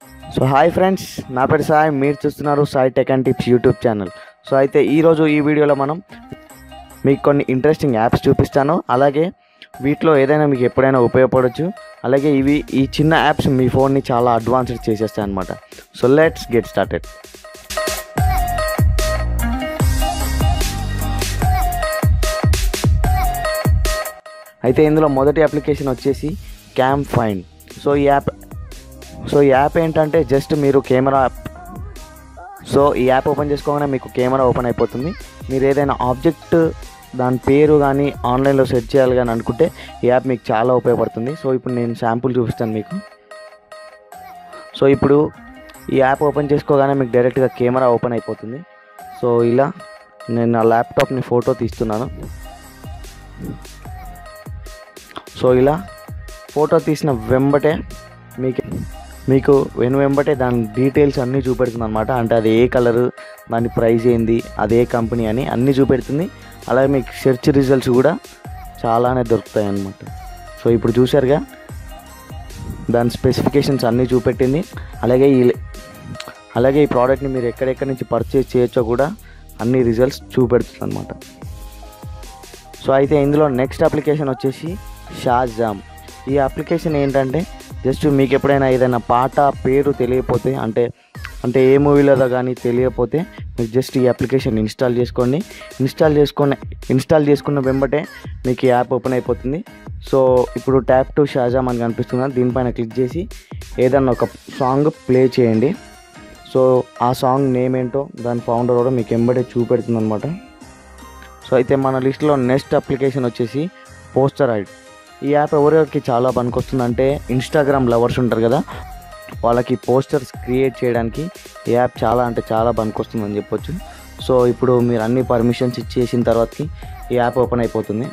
so hi friends నా పేరు సాయి మీరు చూస్తున్నారు Sai tech and tips YouTube channel so అయితే ఈరోజు ఈ వీడియోలో మనం మీకు కొన్ని ఇంట్రెస్టింగ్ యాప్స్ చూపిస్తాను అలాగే వీటిలో ఏదైనా మీకు ఎప్పుడైనా ఉపయోగపడవచ్చు అలాగే ఇవి ఈ చిన్న యాప్స్ మీ ఫోన్ని చాలా అడ్వాన్స్డ్ చేసేస్తాయి అనమాట సో లెట్స్ గెట్ స్టార్టెడ్ అయితే ఇందులో మొదటి అప్లికేషన్ వచ్చేసి క్యామ్ ఫైన్ సో ఈ యాప్ సో ఈ యాప్ ఏంటంటే జస్ట్ మీరు కెమెరా సో ఈ యాప్ ఓపెన్ చేసుకోగానే మీకు కెమెరా ఓపెన్ అయిపోతుంది మీరు ఏదైనా ఆబ్జెక్ట్ దాని పేరు కానీ ఆన్లైన్లో సెర్చ్ చేయాలి కానీ అనుకుంటే ఈ యాప్ మీకు చాలా ఉపయోగపడుతుంది సో ఇప్పుడు నేను శాంపుల్ చూపిస్తాను మీకు సో ఇప్పుడు ఈ యాప్ ఓపెన్ చేసుకోగానే మీకు డైరెక్ట్గా కెమెరా ఓపెన్ అయిపోతుంది సో ఇలా నేను నా ల్యాప్టాప్ని ఫోటో తీస్తున్నాను సో ఇలా ఫోటో తీసిన వెంబటే మీకు మీకు వెను వెంబటే దాని డీటెయిల్స్ అన్నీ చూపెడుతుంది అనమాట అంటే అది ఏ కలరు దాని ప్రైస్ ఏంది అదే కంపెనీ అని అన్నీ చూపెడుతుంది అలాగే మీకు సెర్చ్ రిజల్ట్స్ కూడా చాలానే దొరుకుతాయి అన్నమాట సో ఇప్పుడు చూసారుగా దాని స్పెసిఫికేషన్స్ అన్నీ చూపెట్టింది అలాగే ఈ అలాగే ఈ ప్రోడక్ట్ని మీరు ఎక్కడెక్కడి నుంచి పర్చేజ్ చేయొచ్చో కూడా అన్ని రిజల్ట్స్ చూపెడుతుంది అనమాట సో అయితే ఇందులో నెక్స్ట్ అప్లికేషన్ వచ్చేసి షాజామ్ ఈ అప్లికేషన్ ఏంటంటే జస్ట్ మీకు ఎప్పుడైనా ఏదైనా పాట పేరు తెలియకపోతే అంటే అంటే ఏ మూవీలోదో కానీ తెలియకపోతే మీరు జస్ట్ ఈ అప్లికేషన్ ఇన్స్టాల్ చేసుకోండి ఇన్స్టాల్ చేసుకున్న ఇన్స్టాల్ చేసుకున్న వెంబటే మీకు ఈ యాప్ ఓపెన్ అయిపోతుంది సో ఇప్పుడు ట్యాప్ టు షాజామ్ అని కనిపిస్తుంది దీనిపైన క్లిక్ చేసి ఏదన్నా ఒక సాంగ్ ప్లే చేయండి సో ఆ సాంగ్ నేమ్ ఏంటో దాని ఫౌండర్ కూడా మీకు ఎంబడే చూపెడుతుంది అనమాట సో అయితే మన లిస్ట్లో నెక్స్ట్ అప్లికేషన్ వచ్చేసి పోస్టర్ ఐడ్ ఈ యాప్ ఎవరెవరికి చాలా పనికొస్తుందంటే ఇన్స్టాగ్రామ్ లవర్స్ ఉంటారు కదా వాళ్ళకి పోస్టర్స్ క్రియేట్ చేయడానికి ఈ యాప్ చాలా అంటే చాలా పనికొస్తుందని చెప్పొచ్చు సో ఇప్పుడు మీరు అన్ని పర్మిషన్స్ ఇచ్చేసిన తర్వాతకి ఈ యాప్ ఓపెన్ అయిపోతుంది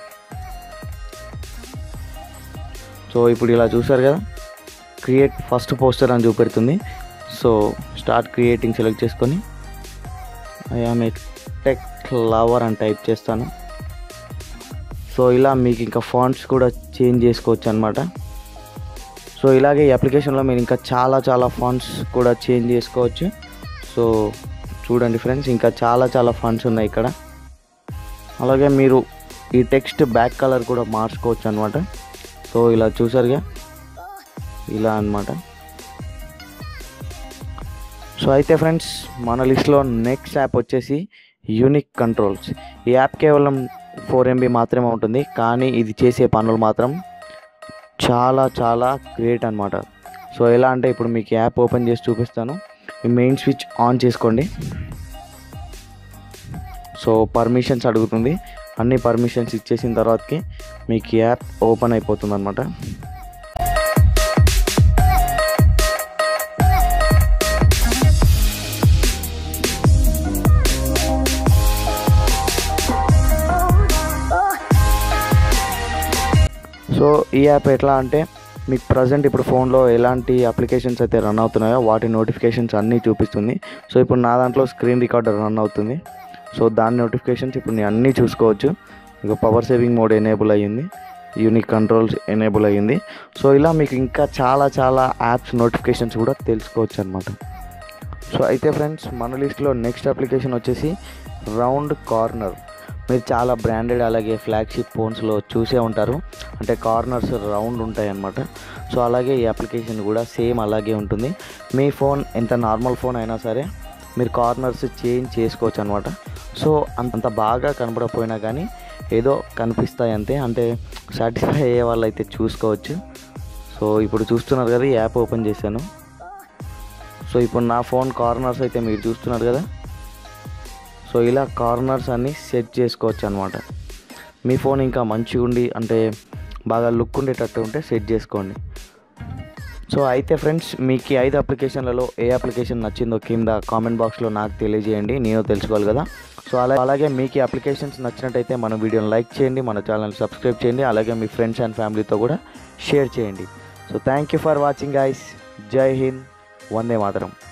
సో ఇప్పుడు ఇలా చూసారు కదా క్రియేట్ ఫస్ట్ పోస్టర్ అని చూపెడుతుంది సో స్టార్ట్ క్రియేటింగ్ సెలెక్ట్ చేసుకొని ఐఆమ్ టెక్ లవర్ అని టైప్ చేస్తాను సో ఇలా మీకు ఇంకా ఫాంట్స్ కూడా చేంజ్ చేసుకోవచ్చు అనమాట సో ఇలాగే ఈ అప్లికేషన్లో మీరు ఇంకా చాలా చాలా ఫాంట్స్ కూడా చేంజ్ చేసుకోవచ్చు సో చూడండి ఫ్రెండ్స్ ఇంకా చాలా చాలా ఫాంట్స్ ఉన్నాయి ఇక్కడ అలాగే మీరు ఈ టెక్స్ట్ బ్యాక్ కలర్ కూడా మార్చుకోవచ్చు అనమాట సో ఇలా చూసారుగా ఇలా అనమాట సో అయితే ఫ్రెండ్స్ మన లిస్ట్లో నెక్స్ట్ యాప్ వచ్చేసి యూనిక్ కంట్రోల్స్ ఈ యాప్ కేవలం ఫోర్ ఎంబీ మాత్రమే ఉంటుంది కానీ ఇది చేసే పనులు మాత్రం చాలా చాలా గ్రేట్ అనమాట సో ఎలా అంటే ఇప్పుడు మీకు యాప్ ఓపెన్ చేసి చూపిస్తాను ఈ మెయిన్ స్విచ్ ఆన్ చేసుకోండి సో పర్మిషన్స్ అడుగుతుంది అన్ని పర్మిషన్స్ ఇచ్చేసిన తర్వాతకి మీకు యాప్ ఓపెన్ అయిపోతుంది అనమాట సో ఈ యాప్ ఎట్లా అంటే మీకు ప్రజెంట్ ఇప్పుడు ఫోన్లో ఎలాంటి అప్లికేషన్స్ అయితే రన్ అవుతున్నాయో వాటి నోటిఫికేషన్స్ అన్నీ చూపిస్తుంది సో ఇప్పుడు నా దాంట్లో స్క్రీన్ రికార్డర్ రన్ అవుతుంది సో దాని నోటిఫికేషన్స్ ఇప్పుడు నేను అన్నీ చూసుకోవచ్చు ఇక పవర్ సేవింగ్ మోడ్ ఎనేబుల్ అయ్యింది యూనిక్ కంట్రోల్స్ ఎనేబుల్ అయ్యింది సో ఇలా మీకు ఇంకా చాలా చాలా యాప్స్ నోటిఫికేషన్స్ కూడా తెలుసుకోవచ్చు అనమాట సో అయితే ఫ్రెండ్స్ మన లిస్ట్లో నెక్స్ట్ అప్లికేషన్ వచ్చేసి రౌండ్ కార్నర్ మీరు చాలా బ్రాండెడ్ అలాగే ఫ్లాగ్షిప్ ఫోన్స్లో చూసే ఉంటారు అంటే కార్నర్స్ రౌండ్ ఉంటాయి అన్నమాట సో అలాగే ఈ అప్లికేషన్ కూడా సేమ్ అలాగే ఉంటుంది మీ ఫోన్ ఎంత నార్మల్ ఫోన్ అయినా సరే మీరు కార్నర్స్ చేంజ్ చేసుకోవచ్చు అనమాట సో అంత బాగా కనపడకపోయినా కానీ ఏదో కనిపిస్తాయి అంతే అంటే సాటిస్ఫై అయ్యే వాళ్ళు అయితే చూసుకోవచ్చు సో ఇప్పుడు చూస్తున్నారు కదా ఈ యాప్ ఓపెన్ చేశాను సో ఇప్పుడు నా ఫోన్ కార్నర్స్ అయితే మీరు చూస్తున్నారు కదా సో ఇలా కార్నర్స్ అన్నీ సెట్ చేసుకోవచ్చు అనమాట మీ ఫోన్ ఇంకా మంచిగా ఉండి అంటే బాగా లుక్ ఉండేటట్టు ఉంటే సెట్ చేసుకోండి సో అయితే ఫ్రెండ్స్ మీకు ఈ ఐదు అప్లికేషన్లలో ఏ అప్లికేషన్ నచ్చిందో కింద కామెంట్ బాక్స్లో నాకు తెలియజేయండి నేను తెలుసుకోవాలి కదా సో అలా అలాగే మీకు ఈ అప్లికేషన్స్ నచ్చినట్టయితే మన వీడియోని లైక్ చేయండి మన ఛానల్ సబ్స్క్రైబ్ చేయండి అలాగే మీ ఫ్రెండ్స్ అండ్ ఫ్యామిలీతో కూడా షేర్ చేయండి so thank you for watching guys Jai Hind Vande Mataram